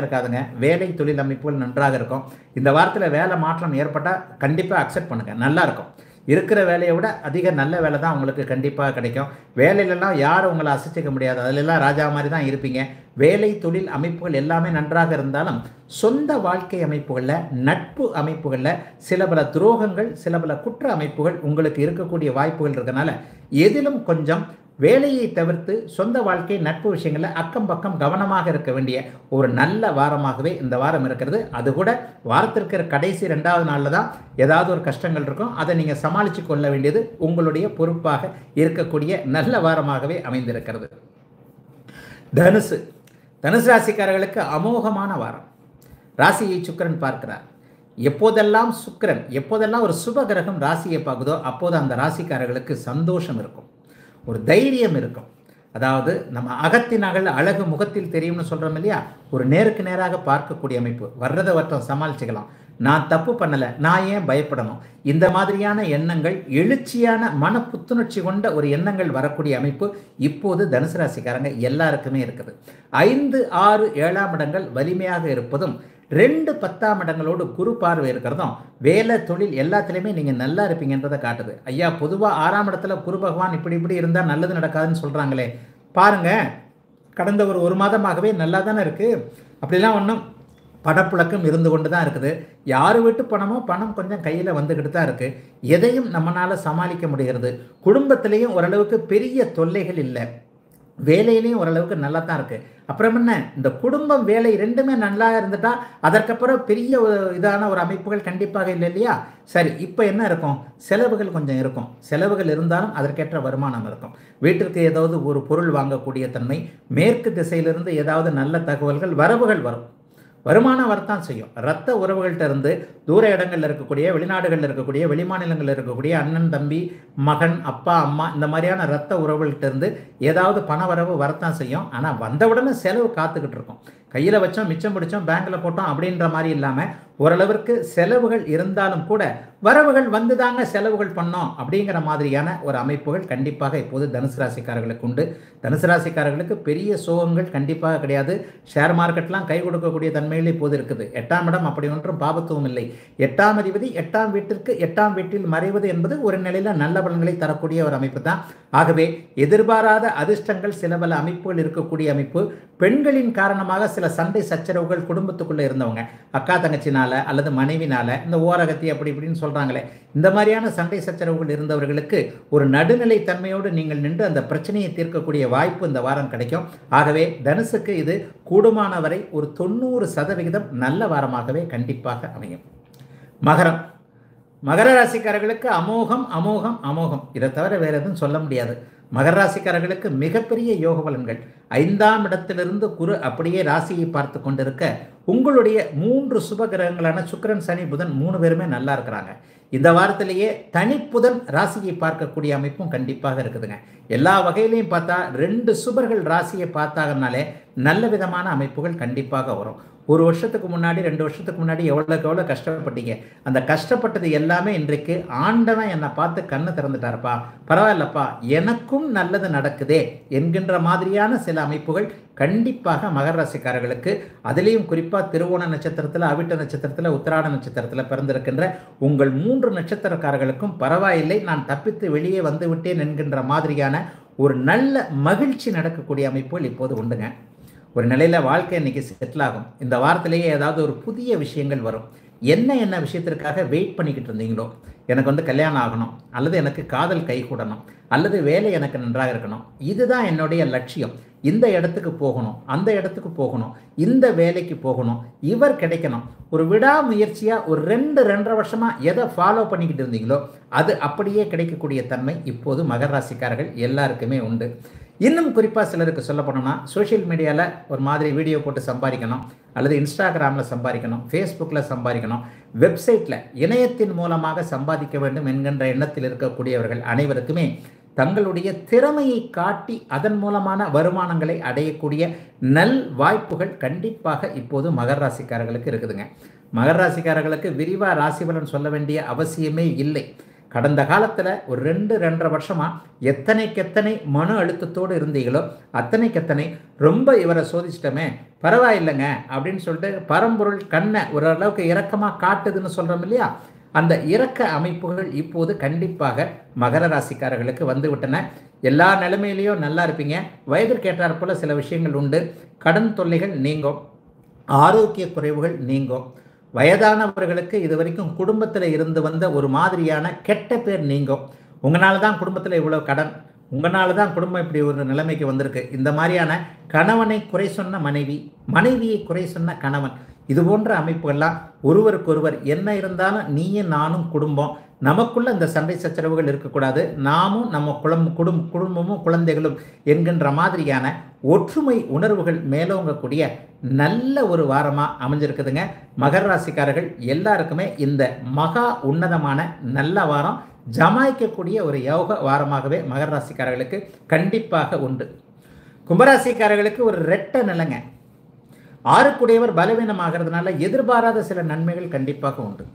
இருக்காதுங்க வேலை தொழில் அமைப்புகள் நன்றாக இருக்கும் இந்த வாரத்தில் வேலை மாற்றம் ஏற்பட்டால் கண்டிப்பாக அக்செப்ட் பண்ணுங்கள் நல்லா இருக்கும் இருக்கிற வேலையை விட அதிக நல்ல வேலை தான் உங்களுக்கு கண்டிப்பாக கிடைக்கும் வேலையிலலாம் யாரும் உங்களை அசைச்சிக்க முடியாது அதிலெல்லாம் ராஜா மாதிரி தான் இருப்பீங்க வேலை தொழில் அமைப்புகள் எல்லாமே நன்றாக இருந்தாலும் சொந்த வாழ்க்கை அமைப்புகளில் நட்பு அமைப்புகளில் சில பல துரோகங்கள் சில பல குற்ற அமைப்புகள் உங்களுக்கு இருக்கக்கூடிய வாய்ப்புகள் இருக்கனால எதிலும் கொஞ்சம் வேலையை தவிர்த்து சொந்த வாழ்க்கை நட்பு விஷயங்களில் அக்கம் பக்கம் கவனமாக இருக்க வேண்டிய ஒரு நல்ல வாரமாகவே இந்த வாரம் இருக்கிறது அது கூட வாரத்திற்கு கடைசி ரெண்டாவது நாளில் தான் ஏதாவது ஒரு கஷ்டங்கள் இருக்கும் அதை நீங்கள் சமாளித்து கொள்ள வேண்டியது உங்களுடைய பொறுப்பாக இருக்கக்கூடிய நல்ல வாரமாகவே அமைந்திருக்கிறது தனுசு தனுசு ராசிக்காரர்களுக்கு அமோகமான வாரம் ராசியை சுக்கிரன் பார்க்கிறார் எப்போதெல்லாம் சுக்கிரன் எப்போதெல்லாம் ஒரு சுப கிரகம் ராசியை பார்க்குதோ அப்போது அந்த ராசிக்காரர்களுக்கு சந்தோஷம் இருக்கும் ஒரு தைரியம் இருக்கும் அதாவது நம்ம அகத்தின் அகல் அழகு முகத்தில் தெரியும்னு சொல்கிறோம் இல்லையா ஒரு நேருக்கு நேராக பார்க்கக்கூடிய அமைப்பு வர்றதை வட்டம் சமாளிச்சுக்கலாம் நான் தப்பு பண்ணலை நான் ஏன் பயப்படணும் இந்த மாதிரியான எண்ணங்கள் எழுச்சியான மன புத்துணர்ச்சி கொண்ட ஒரு எண்ணங்கள் வரக்கூடிய அமைப்பு இப்போது தனுசு ராசிக்காரங்க எல்லாருக்குமே இருக்குது ஐந்து ஆறு ஏழாம் இடங்கள் வலிமையாக இருப்பதும் ரெண்டு பத்தாம் இடங்களோடு குரு பார்வை இருக்கிறதும் வேலை தொழில் எல்லாத்துலேயுமே நீங்கள் நல்லா இருப்பீங்கன்றதை காட்டுது ஐயா பொதுவாக ஆறாம் இடத்துல குரு பகவான் இப்படி இப்படி இருந்தால் நல்லது நடக்காதுன்னு சொல்கிறாங்களே பாருங்க கடந்த ஒரு ஒரு மாதமாகவே நல்லா தானே இருக்குது அப்படிலாம் ஒன்றும் பணப்புழக்கம் இருந்து கொண்டு தான் இருக்குது யார் வீட்டு பணமோ பணம் கொஞ்சம் கையில் வந்துக்கிட்டு தான் இருக்குது எதையும் நம்மளால் சமாளிக்க முடிகிறது குடும்பத்திலையும் ஓரளவுக்கு பெரிய தொல்லைகள் இல்லை வேலையிலையும் ஓரளவுக்கு நல்லா தான் இருக்குது அப்புறம் என்ன இந்த குடும்பம் வேலை ரெண்டுமே நல்லா இருந்துட்டா அதற்கப்புறம் பெரிய ஒரு இதான ஒரு அமைப்புகள் கண்டிப்பாக இல்லை இல்லையா சரி இப்போ என்ன இருக்கும் செலவுகள் கொஞ்சம் இருக்கும் செலவுகள் இருந்தாலும் அதற்கேற்ற வருமானம் இருக்கும் வீட்டிற்கு ஏதாவது ஒரு பொருள் வாங்கக்கூடிய தன்மை மேற்கு திசையிலிருந்து ஏதாவது நல்ல தகவல்கள் வரவுகள் வரும் வருமானம் வரத்தான் செய்யும் ரத்த உறவுகள்கிட்ட இருந்து தூர இடங்களில் இருக்கக்கூடிய வெளிநாடுகளில் இருக்கக்கூடிய வெளிமாநிலங்களில் இருக்கக்கூடிய அண்ணன் தம்பி மகன் அப்பா அம்மா இந்த மாதிரியான ரத்த உறவுகள்கிட்ட இருந்து ஏதாவது பண வரவு வரத்தான் செய்யும் ஆனால் வந்தவுடனே செலவு காத்துக்கிட்டு இருக்கும் கையில் வச்சோம் மிச்சம் பிடிச்சோம் பேங்க்கில் போட்டோம் அப்படின்ற மாதிரி இல்லாமல் ஓரளவிற்கு செலவுகள் இருந்தாலும் கூட வரவுகள் வந்து தாங்க செலவுகள் பண்ணோம் அப்படிங்கிற மாதிரியான ஒரு அமைப்புகள் கண்டிப்பாக இப்போது தனுசு ராசிக்காரர்களுக்கு உண்டு தனுசு ராசிக்காரர்களுக்கு பெரிய சோகங்கள் கண்டிப்பாக கிடையாது ஷேர் மார்க்கெட்லாம் கை கொடுக்கக்கூடிய தன்மையில் இப்போது இருக்குது எட்டாம் இடம் அப்படி ஒன்றும் பாபத்துவம் இல்லை எட்டாம் அதிபதி எட்டாம் வீட்டிற்கு எட்டாம் வீட்டில் மறைவது என்பது ஒரு நிலையில் நல்ல பலன்களை தரக்கூடிய ஒரு அமைப்பு தான் ஆகவே எதிர்பாராத அதிர்ஷ்டங்கள் சில பல அமைப்புகள் இருக்கக்கூடிய அமைப்பு பெண்களின் காரணமாக சில சண்டை சச்சரவுகள் குடும்பத்துக்குள்ளே இருந்தவங்க அக்கா தங்கச்சினால அல்லது மனைவினால இந்த ஓரகத்தி அப்படி இப்படின்னு சொல்கிறாங்களே இந்த மாதிரியான சண்டை சச்சரவுகள் இருந்தவர்களுக்கு ஒரு நடுநிலை தன்மையோடு நீங்கள் நின்று அந்த பிரச்சனையை தீர்க்கக்கூடிய வாய்ப்பு இந்த வாரம் கிடைக்கும் ஆகவே தனுசுக்கு இது கூடுமான வரை ஒரு தொண்ணூறு சதவிகிதம் நல்ல வாரமாகவே கண்டிப்பாக அமையும் மகரம் மகர ராசிக்காரர்களுக்கு அமோகம் அமோகம் அமோகம் இதை தவிர வேறு எதுவும் சொல்ல முடியாது மகர ராசிக்காரர்களுக்கு மிகப்பெரிய யோக பலன்கள் ஐந்தாம் இடத்திலிருந்து குரு அப்படியே ராசியை பார்த்து கொண்டிருக்க உங்களுடைய மூன்று சுப கிரகங்களான சுக்கிரன் சனி புதன் மூணு பேருமே நல்லா இருக்கிறாங்க இந்த வாரத்திலேயே தனிப்புதன் ராசியை பார்க்கக்கூடிய அமைப்பும் கண்டிப்பாக இருக்குதுங்க எல்லா வகையிலையும் பார்த்தா ரெண்டு சுபர்கள் ராசியை பார்த்தாங்கனாலே நல்ல விதமான அமைப்புகள் கண்டிப்பாக வரும் ஒரு வருஷத்துக்கு முன்னாடி ரெண்டு வருஷத்துக்கு முன்னாடி எவ்வளோக்கு எவ்வளோ கஷ்டப்பட்டீங்க அந்த கஷ்டப்பட்டது எல்லாமே இன்றைக்கு ஆண்டவன் என்னை பார்த்து கண்ணு திறந்துட்டாருப்பா பரவாயில்லப்பா எனக்கும் நல்லது நடக்குதே என்கின்ற மாதிரியான சில அமைப்புகள் கண்டிப்பாக மகர ராசிக்காரர்களுக்கு அதுலேயும் குறிப்பாக திருவோண நட்சத்திரத்தில் அவிட்ட நட்சத்திரத்தில் உத்திராட நட்சத்திரத்தில் பிறந்திருக்கின்ற உங்கள் மூன்று நட்சத்திரக்காரர்களுக்கும் பரவாயில்லை நான் தப்பித்து வெளியே வந்து விட்டேன் என்கின்ற மாதிரியான ஒரு நல்ல மகிழ்ச்சி நடக்கக்கூடிய அமைப்புகள் இப்போது உண்டுங்க ஒரு நிலையில் வாழ்க்கை இன்னைக்கு செட்டில் ஆகும் இந்த வாரத்திலேயே ஏதாவது ஒரு புதிய விஷயங்கள் வரும் என்ன என்ன விஷயத்திற்காக வெயிட் பண்ணிக்கிட்டு இருந்தீங்களோ எனக்கு வந்து கல்யாணம் ஆகணும் அல்லது எனக்கு காதல் கைகூடணும் அல்லது வேலை எனக்கு நன்றாக இருக்கணும் இதுதான் என்னுடைய லட்சியம் இந்த இடத்துக்கு போகணும் அந்த இடத்துக்கு போகணும் இந்த வேலைக்கு போகணும் இவர் கிடைக்கணும் ஒரு விடாமுயற்சியாக ஒரு ரெண்டு ரெண்டரை வருஷமாக எதை ஃபாலோ பண்ணிக்கிட்டு இருந்தீங்களோ அது அப்படியே கிடைக்கக்கூடிய தன்மை இப்போது மகர ராசிக்காரர்கள் எல்லாருக்குமே உண்டு இன்னும் குறிப்பாக சிலருக்கு சொல்ல போனோம்னா சோஷியல் மீடியாவில் ஒரு மாதிரி வீடியோ போட்டு சம்பாதிக்கணும் அல்லது இன்ஸ்டாகிராமில் சம்பாதிக்கணும் ஃபேஸ்புக்கில் சம்பாதிக்கணும் வெப்சைட்டில் இணையத்தின் மூலமாக சம்பாதிக்க வேண்டும் என்கின்ற எண்ணத்தில் இருக்கக்கூடியவர்கள் அனைவருக்குமே தங்களுடைய திறமையை காட்டி அதன் மூலமான வருமானங்களை அடையக்கூடிய நல் வாய்ப்புகள் கண்டிப்பாக இப்போது மகர ராசிக்காரர்களுக்கு இருக்குதுங்க மகர ராசிக்காரர்களுக்கு விரிவாக ராசி பலன் சொல்ல வேண்டிய அவசியமே இல்லை கடந்த காலத்தில் ஒரு ரெண்டு ரெண்டரை வருஷமாக எத்தனைக்கு எத்தனை மன அழுத்தத்தோடு இருந்தீங்களோ அத்தனைக்கு எத்தனை ரொம்ப இவரை சோதிச்சிட்டோமே பரவாயில்லைங்க அப்படின்னு சொல்லிட்டு பரம்பொருள் கண்ணை ஓரளவுக்கு இரக்கமாக காட்டுதுன்னு சொல்கிறோம் இல்லையா அந்த இரக்க அமைப்புகள் இப்போது கண்டிப்பாக மகர ராசிக்காரர்களுக்கு வந்து விட்டன எல்லா நிலைமையிலையும் நல்லா இருப்பீங்க வயதிற்கேற்றாற் போல சில விஷயங்கள் உண்டு கடன் தொல்லைகள் நீங்கும் ஆரோக்கிய குறைவுகள் நீங்கும் வயதானவர்களுக்கு இது வரைக்கும் குடும்பத்தில் இருந்து வந்த ஒரு மாதிரியான கெட்ட பேர் நீங்கும் உங்களால தான் குடும்பத்தில் இவ்வளோ கடன் உங்களால தான் குடும்பம் இப்படி ஒரு நிலைமைக்கு வந்திருக்கு இந்த மாதிரியான கணவனை குறை சொன்ன மனைவி மனைவியை குறை சொன்ன கணவன் இது போன்ற அமைப்புகள்லாம் ஒருவருக்கொருவர் என்ன இருந்தாலும் நீயும் நானும் குடும்பம் நமக்குள்ள இந்த சண்டை சச்சரவுகள் இருக்கக்கூடாது நாமும் நம்ம குளம் குடும் குடும்பமும் குழந்தைகளும் என்கின்ற மாதிரியான ஒற்றுமை உணர்வுகள் மேலோங்கக்கூடிய நல்ல ஒரு வாரமாக அமைஞ்சிருக்குதுங்க மகர ராசிக்காரர்கள் எல்லாருக்குமே இந்த மகா உன்னதமான நல்ல வாரம் ஜமாய்க்கக்கூடிய ஒரு யோக வாரமாகவே மகர ராசிக்காரர்களுக்கு கண்டிப்பாக உண்டு கும்பராசிக்காரர்களுக்கு ஒரு ரெட்ட நிலைங்க ஆறுக்குடையவர் பலவீனமாகிறதுனால எதிர்பாராத சில நன்மைகள் கண்டிப்பாக உண்டு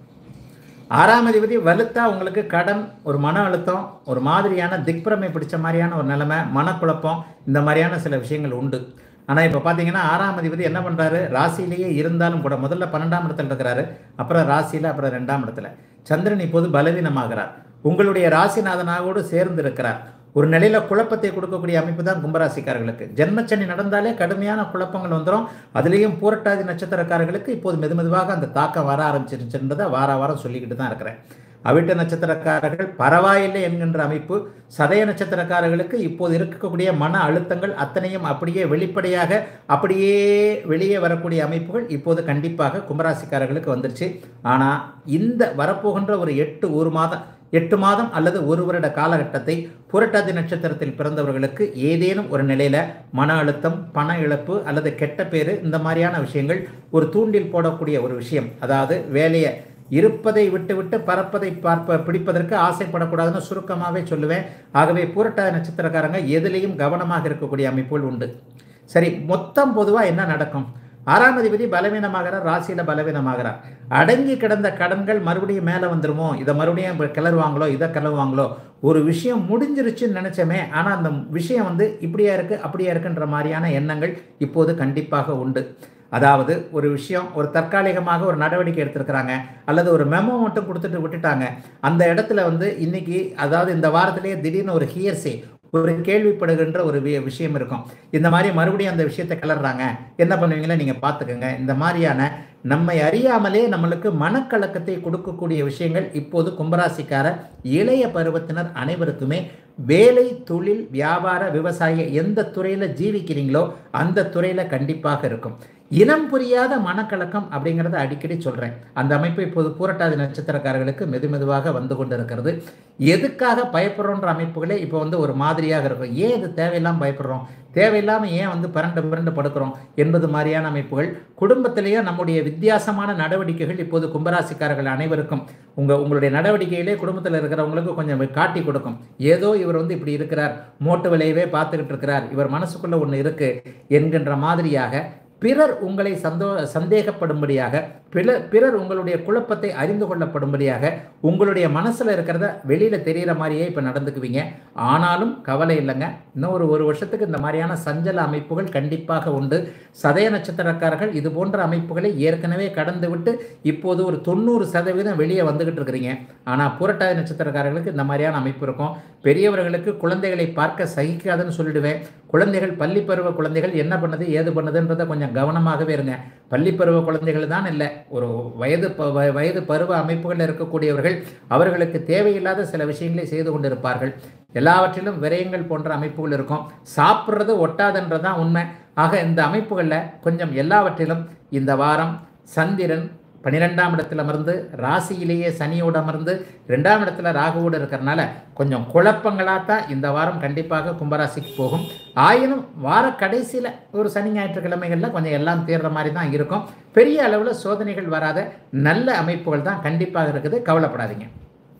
ஆறாம் அதிபதி வலுத்தா உங்களுக்கு கடன் ஒரு மன அழுத்தம் ஒரு மாதிரியான திக்பிரமை பிடிச்ச மாதிரியான ஒரு நிலைமை மனக்குழப்பம் இந்த மாதிரியான சில விஷயங்கள் உண்டு ஆனால் இப்போ பார்த்தீங்கன்னா ஆறாம் அதிபதி என்ன பண்ணுறாரு ராசியிலேயே இருந்தாலும் கூட முதல்ல பன்னெண்டாம் இடத்துல இருக்கிறாரு அப்புறம் ராசியில் அப்புறம் ரெண்டாம் இடத்துல சந்திரன் இப்போது பலவீனமாகிறார் உங்களுடைய ராசிநாதனாவோடு சேர்ந்து இருக்கிறார் ஒரு நிலையில குழப்பத்தை கொடுக்கக்கூடிய அமைப்பு தான் கும்பராசிக்காரர்களுக்கு ஜென்மச்சனி நடந்தாலே கடுமையான குழப்பங்கள் வந்துடும் அதுலேயும் பூரட்டாதி நட்சத்திரக்காரர்களுக்கு இப்போது மெதுமெதுவாக அந்த தாக்கம் வர ஆரம்பிச்சிருச்சுன்றதை வார வாரம் சொல்லிக்கிட்டு தான் இருக்கிறேன் அவிட்ட நட்சத்திரக்காரர்கள் பரவாயில்லை என்கின்ற அமைப்பு சதய நட்சத்திரக்காரர்களுக்கு இப்போது இருக்கக்கூடிய மன அழுத்தங்கள் அத்தனையும் அப்படியே வெளிப்படையாக அப்படியே வெளியே வரக்கூடிய அமைப்புகள் இப்போது கண்டிப்பாக கும்பராசிக்காரர்களுக்கு வந்துருச்சு ஆனால் இந்த வரப்போகின்ற ஒரு எட்டு ஒரு மாதம் எட்டு மாதம் அல்லது ஒரு வருட காலகட்டத்தை புரட்டாதி நட்சத்திரத்தில் பிறந்தவர்களுக்கு ஏதேனும் ஒரு நிலையில மன அழுத்தம் பண இழப்பு அல்லது கெட்ட பேரு இந்த மாதிரியான விஷயங்கள் ஒரு தூண்டில் போடக்கூடிய ஒரு விஷயம் அதாவது வேலையை இருப்பதை விட்டுவிட்டு பறப்பதை பார்ப்ப பிடிப்பதற்கு ஆசைப்படக்கூடாதுன்னு சுருக்கமாகவே சொல்லுவேன் ஆகவே பூரட்டாதி நட்சத்திரக்காரங்க எதிலையும் கவனமாக இருக்கக்கூடிய அமைப்புகள் உண்டு சரி மொத்தம் பொதுவாக என்ன நடக்கும் ஆறாம் அதிபதி பலவீனமாகிறார் ராசியில் பலவீனமாகிறார் அடங்கி கிடந்த கடன்கள் மறுபடியும் மேலே வந்துருமோ இதை மறுபடியும் இப்ப கிளறுவாங்களோ இதை கிளறுவாங்களோ ஒரு விஷயம் முடிஞ்சிருச்சுன்னு நினச்சோமே ஆனால் அந்த விஷயம் வந்து இப்படியா இருக்குது அப்படியா இருக்குன்ற மாதிரியான எண்ணங்கள் இப்போது கண்டிப்பாக உண்டு அதாவது ஒரு விஷயம் ஒரு தற்காலிகமாக ஒரு நடவடிக்கை எடுத்திருக்கிறாங்க அல்லது ஒரு மெமோ மட்டும் கொடுத்துட்டு விட்டுட்டாங்க அந்த இடத்துல வந்து இன்னைக்கு அதாவது இந்த வாரத்திலேயே திடீர்னு ஒரு ஹியர்ஸே ஒரு கேள்விப்படுகின்ற ஒரு வி- விஷயம் இருக்கும் இந்த மாதிரி மறுபடியும் அந்த விஷயத்தை கிளறாங்க என்ன பண்ணுவீங்களா நீங்கள் பார்த்துக்கோங்க இந்த மாதிரியான நம்மை அறியாமலே நம்மளுக்கு மனக்கலக்கத்தை கொடுக்கக்கூடிய விஷயங்கள் இப்போது கும்பராசிக்கார இளைய பருவத்தினர் அனைவருக்குமே வேலை தொழில் வியாபார விவசாய எந்த துறையில் ஜீவிக்கிறீங்களோ அந்த துறையில் கண்டிப்பாக இருக்கும் இனம் புரியாத மனக்கலக்கம் அப்படிங்கிறத அடிக்கடி சொல்கிறேன் அந்த அமைப்பு இப்போது பூரட்டாதி நட்சத்திரக்காரர்களுக்கு மெது மெதுவாக வந்து கொண்டு இருக்கிறது எதுக்காக பயப்படுறோன்ற அமைப்புகளே இப்போ வந்து ஒரு மாதிரியாக இருக்கும் ஏன் இது தேவையில்லாமல் பயப்படுறோம் தேவையில்லாமல் ஏன் வந்து பரண்டு பிறண்டு படுக்கிறோம் என்பது மாதிரியான அமைப்புகள் குடும்பத்திலேயே நம்முடைய வித்தியாசமான நடவடிக்கைகள் இப்போது கும்பராசிக்காரர்கள் அனைவருக்கும் உங்கள் உங்களுடைய நடவடிக்கையிலே குடும்பத்தில் இருக்கிறவங்களுக்கு கொஞ்சம் காட்டி கொடுக்கும் ஏதோ இவர் வந்து இப்படி இருக்கிறார் மோட்டு விளையவே பார்த்துக்கிட்டு இருக்கிறார் இவர் மனசுக்குள்ள ஒன்று இருக்கு என்கின்ற மாதிரியாக பிறர் உங்களை சந்தோ சந்தேகப்படும்படியாக பிறர் பிறர் உங்களுடைய குழப்பத்தை அறிந்து கொள்ளப்படும்படியாக உங்களுடைய மனசில் இருக்கிறத வெளியில் தெரிகிற மாதிரியே இப்போ நடந்துக்குவீங்க ஆனாலும் கவலை இல்லைங்க இன்னும் ஒரு ஒரு வருஷத்துக்கு இந்த மாதிரியான சஞ்சல அமைப்புகள் கண்டிப்பாக உண்டு சதய நட்சத்திரக்காரர்கள் இது போன்ற அமைப்புகளை ஏற்கனவே கடந்து விட்டு இப்போது ஒரு தொண்ணூறு சதவீதம் வெளியே வந்துகிட்டு இருக்கிறீங்க ஆனால் புரட்டாதி நட்சத்திரக்காரர்களுக்கு இந்த மாதிரியான அமைப்பு இருக்கும் பெரியவர்களுக்கு குழந்தைகளை பார்க்க சகிக்காதுன்னு சொல்லிடுவேன் குழந்தைகள் பள்ளி பருவ குழந்தைகள் என்ன பண்ணுது ஏது பண்ணுதுன்றதை கொஞ்சம் கவனமாகவே இருங்க பள்ளி பருவ குழந்தைகள் தான் இல்லை ஒரு வயது ப- வ- வயது பருவ அமைப்புகளில் இருக்கக்கூடியவர்கள் அவர்களுக்கு தேவையில்லாத சில விஷயங்களை செய்து கொண்டிருப்பார்கள் எல்லாவற்றிலும் விரயங்கள் போன்ற அமைப்புகள் இருக்கும் சாப்பிட்றது ஒட்டாதுன்றதான் உண்மை ஆக இந்த அமைப்புகளில் கொஞ்சம் எல்லாவற்றிலும் இந்த வாரம் சந்திரன் பன்னிரெண்டாம் இடத்துல அமர்ந்து ராசியிலேயே சனியோடு அமர்ந்து ரெண்டாம் இடத்துல ராகுவோடு இருக்கிறனால கொஞ்சம் குழப்பங்களாக தான் இந்த வாரம் கண்டிப்பாக கும்பராசிக்கு போகும் ஆயினும் வார கடைசியில் ஒரு சனி ஞாயிற்றுக்கிழமைகளில் கொஞ்சம் எல்லாம் தீர்ற மாதிரி தான் இருக்கும் பெரிய அளவில் சோதனைகள் வராத நல்ல அமைப்புகள் தான் கண்டிப்பாக இருக்குது கவலைப்படாதீங்க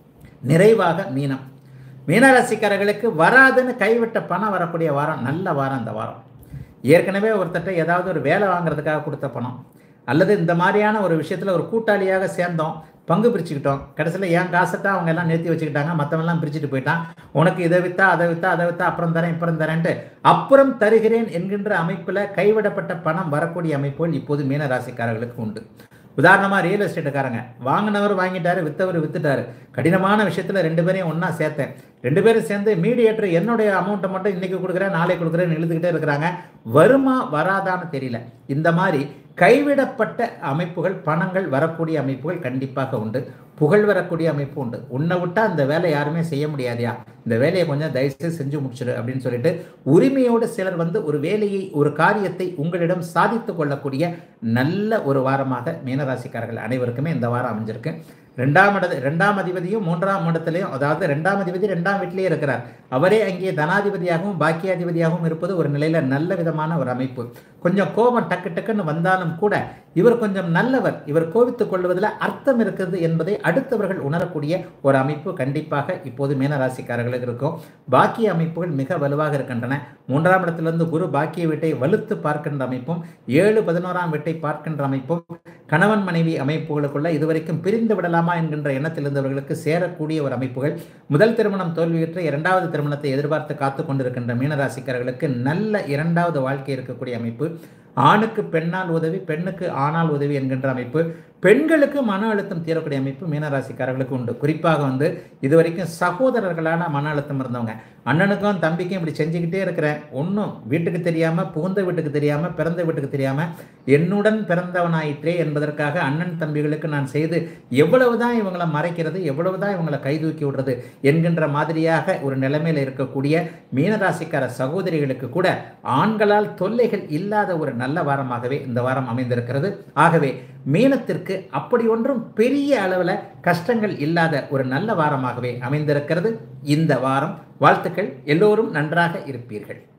நிறைவாக மீனம் மீனராசிக்காரர்களுக்கு வராதுன்னு கைவிட்ட பணம் வரக்கூடிய வாரம் நல்ல வாரம் இந்த வாரம் ஏற்கனவே ஒருத்தட்ட ஏதாவது ஒரு வேலை வாங்குறதுக்காக கொடுத்த பணம் அல்லது இந்த மாதிரியான ஒரு விஷயத்தில் ஒரு கூட்டாளியாக சேர்ந்தோம் பங்கு பிரிச்சுக்கிட்டோம் கடைசியில் என் காசை அவங்க எல்லாம் நேர்த்தி வச்சுக்கிட்டாங்க மற்றவெல்லாம் பிரிச்சுட்டு போயிட்டான் உனக்கு இதை வித்தா அதை வித்தா அதை வித்தா அப்புறம் தரேன் இப்புறம் தரேன்ட்டு அப்புறம் தருகிறேன் என்கின்ற அமைப்பில் கைவிடப்பட்ட பணம் வரக்கூடிய அமைப்புகள் இப்போது மீன ராசிக்காரர்களுக்கு உண்டு உதாரணமாக ரியல் எஸ்டேட்டுக்காரங்க வாங்கினவர் வாங்கிட்டாரு வித்தவர் வித்துட்டாரு கடினமான விஷயத்தில் ரெண்டு பேரையும் ஒன்றா சேர்த்தேன் ரெண்டு பேரும் சேர்ந்து மீடியேட்டர் என்னுடைய அமௌண்ட்டை மட்டும் இன்றைக்கி கொடுக்குறேன் நாளை கொடுக்குறேன்னு எழுதுக்கிட்டே இருக்கிறாங்க வருமா வராதான்னு தெரியல இந்த மாதிரி கைவிடப்பட்ட அமைப்புகள் பணங்கள் வரக்கூடிய அமைப்புகள் கண்டிப்பாக உண்டு புகழ் வரக்கூடிய அமைப்பு உண்டு உன்னை விட்டால் அந்த வேலை யாருமே செய்ய முடியாதியா இந்த வேலையை கொஞ்சம் தயவுசெய்து செஞ்சு முடிச்சிடு அப்படின்னு சொல்லிட்டு உரிமையோடு சிலர் வந்து ஒரு வேலையை ஒரு காரியத்தை உங்களிடம் சாதித்து கொள்ளக்கூடிய நல்ல ஒரு வாரமாக மீனராசிக்காரர்கள் அனைவருக்குமே இந்த வாரம் அமைஞ்சிருக்கு ரெண்டாம் இட ரெண்டாம் அதிபதியும் மூன்றாம் இடத்துலையும் அதாவது ரெண்டாம் அதிபதி ரெண்டாம் வீட்டிலேயே இருக்கிறார் அவரே அங்கே தனாதிபதியாகவும் பாக்கியாதிபதியாகவும் இருப்பது ஒரு நிலையில நல்ல விதமான ஒரு அமைப்பு கொஞ்சம் கோபம் டக்கு டக்குன்னு வந்தாலும் கூட இவர் கொஞ்சம் நல்லவர் இவர் கோபித்துக் கொள்வதில் அர்த்தம் இருக்கிறது என்பதை அடுத்தவர்கள் உணரக்கூடிய ஒரு அமைப்பு கண்டிப்பாக இப்போது மீனராசிக்காரர்களுக்கு இருக்கும் பாக்கிய அமைப்புகள் மிக வலுவாக இருக்கின்றன மூன்றாம் இடத்திலிருந்து குரு பாக்கிய வீட்டை வலுத்து பார்க்கின்ற அமைப்பும் ஏழு பதினோராம் வீட்டை பார்க்கின்ற அமைப்பும் கணவன் மனைவி அமைப்புகளுக்குள்ள இதுவரைக்கும் பிரிந்து விடலாமா என்கின்ற எண்ணத்தில் இருந்தவர்களுக்கு சேரக்கூடிய ஒரு அமைப்புகள் முதல் திருமணம் தோல்வியுற்ற இரண்டாவது திருமணத்தை எதிர்பார்த்து காத்து கொண்டிருக்கின்ற மீனராசிக்காரர்களுக்கு நல்ல இரண்டாவது வாழ்க்கை இருக்கக்கூடிய அமைப்பு ஆணுக்கு பெண்ணால் உதவி பெண்ணுக்கு ஆணால் உதவி என்கின்ற அமைப்பு பெண்களுக்கு மன அழுத்தம் தீரக்கூடிய அமைப்பு மீனராசிக்காரர்களுக்கு உண்டு குறிப்பாக வந்து இது வரைக்கும் சகோதரர்களான மன அழுத்தம் இருந்தவங்க அண்ணனுக்கும் தம்பிக்கும் இப்படி செஞ்சுக்கிட்டே இருக்கிறேன் ஒன்றும் வீட்டுக்கு தெரியாமல் புகுந்த வீட்டுக்கு தெரியாமல் பிறந்த வீட்டுக்கு தெரியாமல் என்னுடன் பிறந்தவனாயிற்றே என்பதற்காக அண்ணன் தம்பிகளுக்கு நான் செய்து எவ்வளவு தான் இவங்களை மறைக்கிறது எவ்வளவு தான் இவங்களை கைதூக்கி விடுறது என்கின்ற மாதிரியாக ஒரு நிலைமையில் இருக்கக்கூடிய மீனராசிக்கார சகோதரிகளுக்கு கூட ஆண்களால் தொல்லைகள் இல்லாத ஒரு நல்ல வாரமாகவே இந்த வாரம் அமைந்திருக்கிறது ஆகவே மீனத்திற்கு அப்படி ஒன்றும் பெரிய அளவில் கஷ்டங்கள் இல்லாத ஒரு நல்ல வாரமாகவே அமைந்திருக்கிறது இந்த வாரம் வாழ்த்துக்கள் எல்லோரும் நன்றாக இருப்பீர்கள்